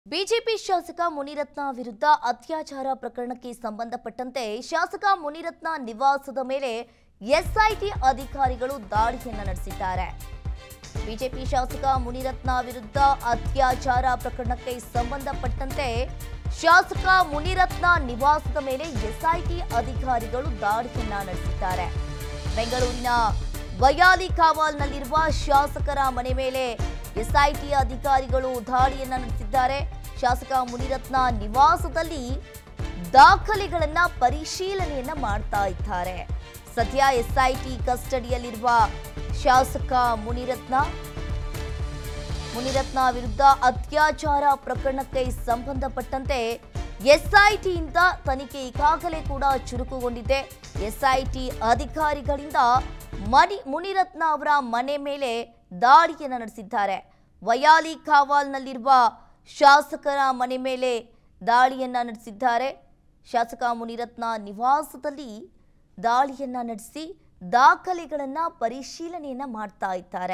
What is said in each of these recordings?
BJP ಶಾಸಕ ಮುನಿರತ್ನ ವಿರುದ್ಧ ಅತ್ಯಾಚಾರ ಪ್ರಕರಣಕ್ಕೆ ಸಂಬಂಧಪಟ್ಟಂತೆ ಶಾಸಕ ಮುನಿರತ್ನ ನಿವಾಸದ ಮೇಲೆ ಎಸ್ಐಟಿ ಅಧಿಕಾರಿಗಳು ದಾಳಿಯನ್ನ ನಡೆಸಿದ್ದಾರೆ ಬಿಜೆಪಿ ಶಾಸಕ ಮುನಿರತ್ನ ವಿರುದ್ಧ ಅತ್ಯಾಚಾರ ಪ್ರಕರಣಕ್ಕೆ ಸಂಬಂಧಪಟ್ಟಂತೆ ಶಾಸಕ ಮುನಿರತ್ನ ನಿವಾಸದ ಮೇಲೆ ಎಸ್ಐಟಿ ಅಧಿಕಾರಿಗಳು ದಾಳಿಯನ್ನ ನಡೆಸಿದ್ದಾರೆ ಬೆಂಗಳೂರಿನ ಬಯಾಲಿ ಕಾವಾಲ್ನಲ್ಲಿರುವ ಶಾಸಕರ ಮನೆ ಮೇಲೆ ಎಸ್ಐಟಿ ಅಧಿಕಾರಿಗಳು ದಾಳಿಯನ್ನ ನಡೆಸಿದ್ದಾರೆ ಶಾಸಕ ಮುನಿರತ್ನ ನಿವಾಸದಲ್ಲಿ ದಾಖಲೆಗಳನ್ನ ಪರಿಶೀಲನೆಯನ್ನ ಮಾಡ್ತಾ ಇದ್ದಾರೆ ಸದ್ಯ ಎಸ್ಐಟಿ ಕಸ್ಟಡಿಯಲ್ಲಿರುವ ಶಾಸಕ ಮುನಿರತ್ನ ಮುನಿರತ್ನ ವಿರುದ್ಧ ಅತ್ಯಾಚಾರ ಪ್ರಕರಣಕ್ಕೆ ಸಂಬಂಧಪಟ್ಟಂತೆ ಎಸ್ಐಟಿಯಿಂದ ತನಿಖೆ ಈಗಾಗಲೇ ಕೂಡ ಚುರುಕುಗೊಂಡಿದೆ ಎಸ್ಐಟಿ ಅಧಿಕಾರಿಗಳಿಂದ ಮಣಿ ಮುನಿರತ್ನ ಅವರ ಮನೆ ಮೇಲೆ ದಾಳಿಯನ್ನು ನಡೆಸಿದ್ದಾರೆ ವಯಾಲಿ ಕಾವಾಲ್ನಲ್ಲಿರುವ ಶಾಸಕರ ಮನೆ ಮೇಲೆ ದಾಳಿಯನ್ನ ನಡೆಸಿದ್ದಾರೆ ಶಾಸಕ ಮುನಿರತ್ನ ನಿವಾಸದಲ್ಲಿ ದಾಳಿಯನ್ನ ನಡೆಸಿ ದಾಖಲೆಗಳನ್ನ ಪರಿಶೀಲನೆಯನ್ನ ಮಾಡ್ತಾ ಇದ್ದಾರೆ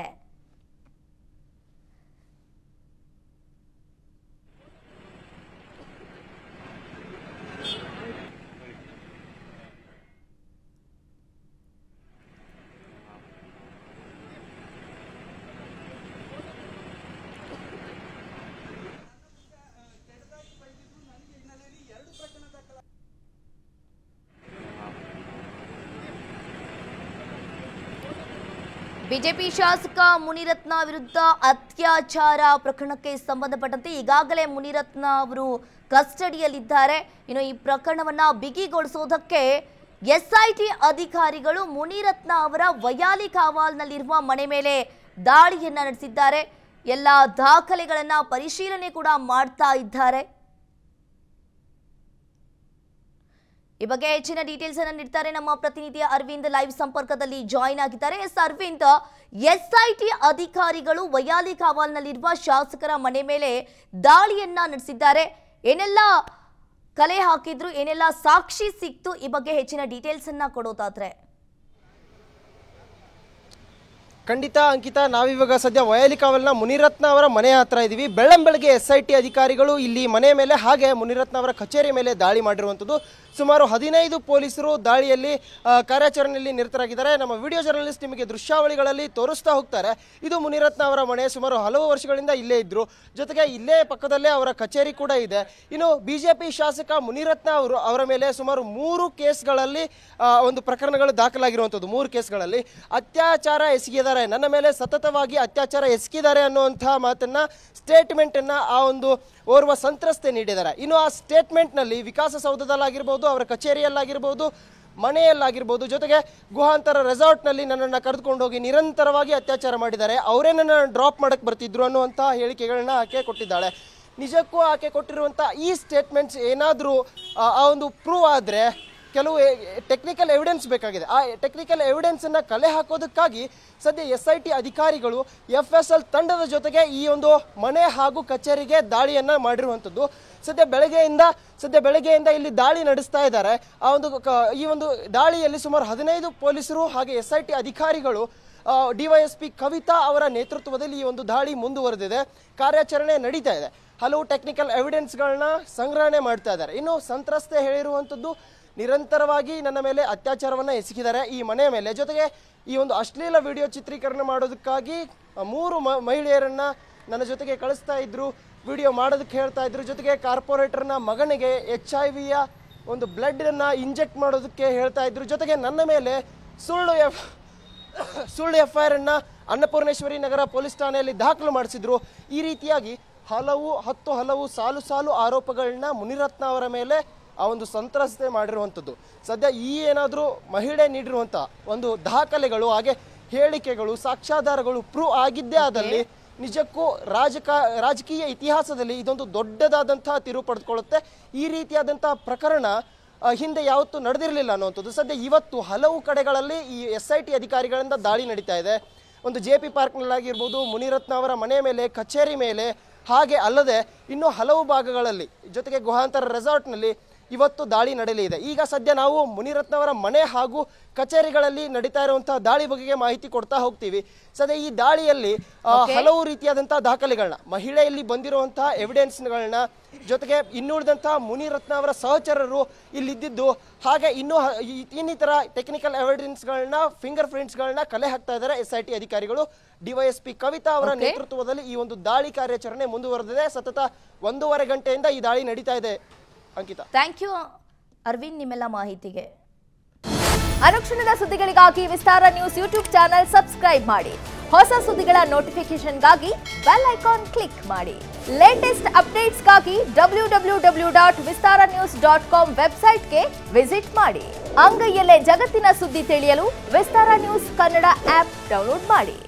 ಬಿಜೆಪಿ ಶಾಸಕ ಮುನಿರತ್ನ ವಿರುದ್ಧ ಅತ್ಯಾಚಾರ ಪ್ರಕರಣಕ್ಕೆ ಸಂಬಂಧಪಟ್ಟಂತೆ ಈಗಾಗಲೇ ಮುನಿರತ್ನ ಅವರು ಕಸ್ಟಡಿಯಲ್ಲಿದ್ದಾರೆ ಇನ್ನು ಈ ಪ್ರಕರಣವನ್ನ ಬಿಗಿಗೊಳಿಸೋದಕ್ಕೆ ಎಸ್ಐಟಿ ಅಧಿಕಾರಿಗಳು ಮುನಿರತ್ನ ಅವರ ವಯಾಲಿ ಕಾವಾಲ್ನಲ್ಲಿರುವ ಮನೆ ಮೇಲೆ ದಾಳಿಯನ್ನ ನಡೆಸಿದ್ದಾರೆ ಎಲ್ಲ ದಾಖಲೆಗಳನ್ನ ಪರಿಶೀಲನೆ ಕೂಡ ಮಾಡ್ತಾ ಇದ್ದಾರೆ ಈ ಬಗ್ಗೆ ಹೆಚ್ಚಿನ ಡೀಟೇಲ್ಸ್ ಅನ್ನ ನೀಡ್ತಾರೆ ನಮ್ಮ ಪ್ರತಿನಿಧಿ ಅರವಿಂದ್ ಲೈವ್ ಸಂಪರ್ಕದಲ್ಲಿ ಜಾಯಿನ್ ಆಗಿದ್ದಾರೆ ಎಸ್ ಅರವಿಂದ್ ಎಸ್ಐಟಿ ಅಧಿಕಾರಿಗಳು ವಯಾಲಿ ಕಾವಾಲ್ನಲ್ಲಿರುವ ಶಾಸಕರ ಮನೆ ಮೇಲೆ ದಾಳಿಯನ್ನ ನಡೆಸಿದ್ದಾರೆ ಏನೆಲ್ಲ ಕಲೆ ಹಾಕಿದ್ರು ಏನೆಲ್ಲ ಸಾಕ್ಷಿ ಸಿಕ್ತು ಈ ಬಗ್ಗೆ ಹೆಚ್ಚಿನ ಡೀಟೇಲ್ಸ್ ಅನ್ನ ಕೊಡೋದಾದ್ರೆ ಖಂಡಿತ ಅಂಕಿತ ನಾವಿವಾಗ ಸದ್ಯ ವಯಲಿ ಕಾವಲ್ನ ಮುನಿರತ್ನ ಅವರ ಮನೆ ಹತ್ರ ಇದ್ದೀವಿ ಬೆಳ್ಳಂ ಬೆಳಗ್ಗೆ ಎಸ್ ಐ ಟಿ ಅಧಿಕಾರಿಗಳು ಇಲ್ಲಿ ಮನೆ ಮೇಲೆ ಹಾಗೆ ಮುನಿರತ್ನ ಅವರ ಕಚೇರಿ ಮೇಲೆ ದಾಳಿ ಮಾಡಿರುವಂಥದ್ದು ಸುಮಾರು ಹದಿನೈದು ಪೊಲೀಸರು ದಾಳಿಯಲ್ಲಿ ಆ, ಕಾರ್ಯಾಚರಣೆಯಲ್ಲಿ ನಿರತರಾಗಿದ್ದಾರೆ ನಮ್ಮ ವಿಡಿಯೋ ಜರ್ನಲಿಸ್ಟ್ ನಿಮಗೆ ದೃಶ್ಯಾವಳಿಗಳಲ್ಲಿ ತೋರಿಸ್ತಾ ಹೋಗ್ತಾರೆ ಇದು ಮುನಿರತ್ನ ಅವರ ಮನೆ ಸುಮಾರು ಹಲವು ವರ್ಷಗಳಿಂದ ಇಲ್ಲೇ ಇದ್ರು ಜೊತೆಗೆ ಇಲ್ಲೇ ಪಕ್ಕದಲ್ಲೇ ಅವರ ಕಚೇರಿ ಕೂಡ ಇದೆ ಇನ್ನು ಬಿಜೆಪಿ ಶಾಸಕ ಮುನಿರತ್ನ ಅವರು ಅವರ ಮೇಲೆ ಸುಮಾರು ಮೂರು ಕೇಸ್ಗಳಲ್ಲಿ ಆ, ಒಂದು ಪ್ರಕರಣಗಳು ದಾಖಲಾಗಿರುವಂಥದ್ದು ಮೂರು ಕೇಸ್ಗಳಲ್ಲಿ ಅತ್ಯಾಚಾರ ಎಸಗಿದ್ದಾರೆ ನನ್ನ ಮೇಲೆ ಸತತವಾಗಿ ಅತ್ಯಾಚಾರ ಎಸಗಿದ್ದಾರೆ ಅನ್ನುವಂತಹ ಮಾತನ್ನ ಸ್ಟೇಟ್ಮೆಂಟ್ ಅನ್ನ ಆ ಒಂದು ಓರ್ವ ಸಂತ್ರಸ್ತೆ ನೀಡಿದ್ದಾರೆ ಇನ್ನು ಆ ಸ್ಟೇಟ್ಮೆಂಟ್ನಲ್ಲಿ ವಿಕಾಸಸೌಧದಲ್ಲಾಗಿರ್ಬೋದು ಅವರ ಕಚೇರಿಯಲ್ಲಾಗಿರ್ಬೋದು ಮನೆಯಲ್ಲಾಗಿರ್ಬೋದು ಜೊತೆಗೆ ಗುಹಾಂತರ ರೆಸಾರ್ಟ್ನಲ್ಲಿ ನನ್ನನ್ನು ಕರೆದುಕೊಂಡು ಹೋಗಿ ನಿರಂತರವಾಗಿ ಅತ್ಯಾಚಾರ ಮಾಡಿದ್ದಾರೆ ಅವರೇ ನನ್ನ ಡ್ರಾಪ್ ಮಾಡಕ್ಕೆ ಬರ್ತಿದ್ರು ಅನ್ನುವಂತಹ ಹೇಳಿಕೆಗಳನ್ನ ಆಕೆ ಕೊಟ್ಟಿದ್ದಾಳೆ ನಿಜಕ್ಕೂ ಆಕೆ ಕೊಟ್ಟಿರುವಂಥ ಈ ಸ್ಟೇಟ್ಮೆಂಟ್ಸ್ ಏನಾದರೂ ಆ ಒಂದು ಪ್ರೂವ್ ಆದರೆ ಕೆಲವು ಟೆಕ್ನಿಕಲ್ ಎವಿಡೆನ್ಸ್ ಬೇಕಾಗಿದೆ ಆ ಟೆಕ್ನಿಕಲ್ ಎವಿಡೆನ್ಸನ್ನು ಕಲೆ ಹಾಕೋದಕ್ಕಾಗಿ ಸದ್ಯ ಎಸ್ ಐ ಟಿ ಅಧಿಕಾರಿಗಳು ಎಫ್ ಎಸ್ ಎಲ್ ತಂಡದ ಜೊತೆಗೆ ಈ ಒಂದು ಮನೆ ಹಾಗೂ ಕಚೇರಿಗೆ ದಾಳಿಯನ್ನು ಮಾಡಿರುವಂಥದ್ದು ಸದ್ಯ ಬೆಳಗ್ಗೆಯಿಂದ ಸದ್ಯ ಬೆಳಗ್ಗೆಯಿಂದ ಇಲ್ಲಿ ದಾಳಿ ನಡೆಸ್ತಾ ಇದ್ದಾರೆ ಆ ಒಂದು ಕ- ಈ ಒಂದು ದಾಳಿಯಲ್ಲಿ ಸುಮಾರು ಹದಿನೈದು ಪೊಲೀಸರು ಹಾಗೆ ಎಸ್ ಐ ಟಿ ಅಧಿಕಾರಿಗಳು ಡಿವೈಎಸ್ಪಿ ಕವಿತಾ ಅವರ ನೇತೃತ್ವದಲ್ಲಿ ಈ ಒಂದು ದಾಳಿ ಮುಂದುವರೆದಿದೆ ಕಾರ್ಯಾಚರಣೆ ನಡೀತಾ ಇದೆ ಹಲವು ಟೆಕ್ನಿಕಲ್ ಎವಿಡೆನ್ಸ್ಗಳನ್ನ ಸಂಗ್ರಹಣೆ ಮಾಡ್ತಾ ಇದ್ದಾರೆ ಇನ್ನು ಸಂತ್ರಸ್ತೆ ಹೇಳಿರುವಂಥದ್ದು ನಿರಂತರವಾಗಿ ನನ್ನ ಮೇಲೆ ಅತ್ಯಾಚಾರವನ್ನು ಎಸಗಿದ್ದಾರೆ ಈ ಮನೆಯ ಮೇಲೆ ಜೊತೆಗೆ ಈ ಒಂದು ಅಶ್ಲೀಲ ವಿಡಿಯೋ ಚಿತ್ರೀಕರಣ ಮಾಡೋದಕ್ಕಾಗಿ ಆ, ಮೂರು ಮ- ಮಹಿಳೆಯರನ್ನ ನನ್ನ ಜೊತೆಗೆ ಕಳಿಸ್ತಾ ಇದ್ರು ವಿಡಿಯೋ ಮಾಡೋದಕ್ಕೆ ಹೇಳ್ತಾ ಇದ್ರು ಜೊತೆಗೆ ಕಾರ್ಪೊರೇಟರ್ನ ಮಗನಿಗೆ ಎಚ್ ಐ ವಿಯ ಒಂದು ಬ್ಲಡ್ಡನ್ನು ಇಂಜೆಕ್ಟ್ ಮಾಡೋದಕ್ಕೆ ಹೇಳ್ತಾ ಇದ್ರು ಜೊತೆಗೆ ನನ್ನ ಮೇಲೆ ಸುಳ್ಳು ಎಫ್ ಸುಳ್ಳು ಎಫ್ ಐ ಆರ್ ಅನ್ನ ಅನ್ನಪೂರ್ಣೇಶ್ವರಿ ನಗರ ಪೊಲೀಸ್ ಠಾಣೆಯಲ್ಲಿ ದಾಖಲು ಮಾಡಿಸಿದ್ರು ಈ ರೀತಿಯಾಗಿ ಹಲವು ಹತ್ತು ಹಲವು ಸಾಲು ಸಾಲು ಆರೋಪಗಳನ್ನ ಮುನಿರತ್ನ ಅವರ ಮೇಲೆ ಆ ಒಂದು ಸಂತ್ರಸ್ತೆ ಮಾಡಿರುವಂಥದ್ದು ಸದ್ಯ ಈ ಏನಾದರೂ ಮಹಿಳೆ ನೀಡಿರುವಂಥ ಒಂದು ದಾಖಲೆಗಳು ಹಾಗೆ ಹೇಳಿಕೆಗಳು ಸಾಕ್ಷ್ಯಾಧಾರಗಳು ಪ್ರೂವ್ ಆಗಿದ್ದೇ ಆದಲ್ಲಿ ನಿಜಕ್ಕೂ ರಾಜಕ ರಾಜಕೀಯ ಇತಿಹಾಸದಲ್ಲಿ ಇದೊಂದು ದೊಡ್ಡದಾದಂತಹ ತಿರುವು ಪಡೆದುಕೊಳ್ಳುತ್ತೆ ಈ ರೀತಿಯಾದಂತಹ ಪ್ರಕರಣ ಆ, ಹಿಂದೆ ಯಾವತ್ತೂ ನಡೆದಿರಲಿಲ್ಲ ಅನ್ನುವಂಥದ್ದು ಸದ್ಯ ಇವತ್ತು ಹಲವು ಕಡೆಗಳಲ್ಲಿ ಈ ಎಸ್ ಐ ಟಿ ಅಧಿಕಾರಿಗಳಿಂದ ದಾಳಿ ನಡೀತಾ ಇದೆ ಒಂದು ಜೆ ಪಿ ಪಾರ್ಕ್ನಲ್ಲಾಗಿರ್ಬೋದು ಮುನಿರತ್ನ ಅವರ ಮನೆ ಮೇಲೆ ಕಚೇರಿ ಮೇಲೆ ಹಾಗೆ ಅಲ್ಲದೆ ಇನ್ನೂ ಹಲವು ಭಾಗಗಳಲ್ಲಿ ಜೊತೆಗೆ ಗುಹಾಂತರ ರೆಸಾರ್ಟ್ನಲ್ಲಿ ಇವತ್ತು ದಾಳಿ ನಡೆಯಲಿದೆ ಈಗ ಸದ್ಯ ನಾವು ಮುನಿರತ್ನ ಅವರ ಮನೆ ಹಾಗೂ ಕಚೇರಿಗಳಲ್ಲಿ ನಡೀತಾ ಇರುವಂತಹ ದಾಳಿ ಬಗೆಗೆ ಮಾಹಿತಿ ಕೊಡ್ತಾ ಹೋಗ್ತೀವಿ ಸದ್ಯ ಈ ದಾಳಿಯಲ್ಲಿ ಆ, ಹಲವು ರೀತಿಯಾದಂತಹ ದಾಖಲೆಗಳನ್ನ ಮಹಿಳೆಯಲ್ಲಿ ಬಂದಿರುವಂತಹ ಎವಿಡೆನ್ಸ್ಗಳನ್ನ ಜೊತೆಗೆ ಇನ್ನುಳಿದಂತಹ ಮುನಿರತ್ನ ಅವರ ಸಹಚರರು ಇಲ್ಲಿದ್ದಿದ್ದು ಹಾಗೆ ಇನ್ನೂ ಹ- ಈ- ಇನ್ನಿತರ ಟೆಕ್ನಿಕಲ್ ಎವಿಡೆನ್ಸ್ಗಳನ್ನ ಫಿಂಗರ್ ಪ್ರಿಂಟ್ಸ್ಗಳನ್ನ ಕಲೆ ಹಾಕ್ತಾ ಇದ್ದಾರೆ ಎಸ್ ಐ ಟಿ ಅಧಿಕಾರಿಗಳು ಡಿವೈಎಸ್ಪಿ ಕವಿತಾ ಅವರ Okay. ನೇತೃತ್ವದಲ್ಲಿ ಈ ಒಂದು ದಾಳಿ ಕಾರ್ಯಾಚರಣೆ ಮುಂದುವರೆದಿದೆ ಸತತ ಒಂದೂವರೆ ಗಂಟೆಯಿಂದ ಈ ದಾಳಿ ನಡೀತಾ ಇದೆ ಅಂಕಿತಾ ಥ್ಯಾಂಕ್ ಯು ಅರವಿಂದ್ ನಿಮ್ಮೆಲ್ಲ ಮಾಹಿತಿಗೆ ಅನುಕ್ಷಣದ ಸುದ್ದಿಗಳಿಗಾಗಿ Vistara news YouTube channel subscribe ಮಾಡಿ ಹೊಸ ಸುದ್ದಿಗಳ ನೋಟಿಫಿಕೇಶನ್ಗಾಗಿ ಬೆಲ್ ಐಕಾನ್ ಕ್ಲಿಕ್ ಮಾಡಿ ಲೇಟೆಸ್ಟ್ ಅಪ್ಡೇಟ್ಸ್ಗಾಗಿ W W W dot Vistara news dot com ವೆಬ್ಸೈಟ್ಗೆ ವಿಸಿಟ್ ಮಾಡಿ ಅಂಗೈಯಲ್ಲೇ ಜಗತ್ತಿನ ಸುದ್ದಿ ತಿಳಿಯಲು Vistara news Kannada app download ಮಾಡಿ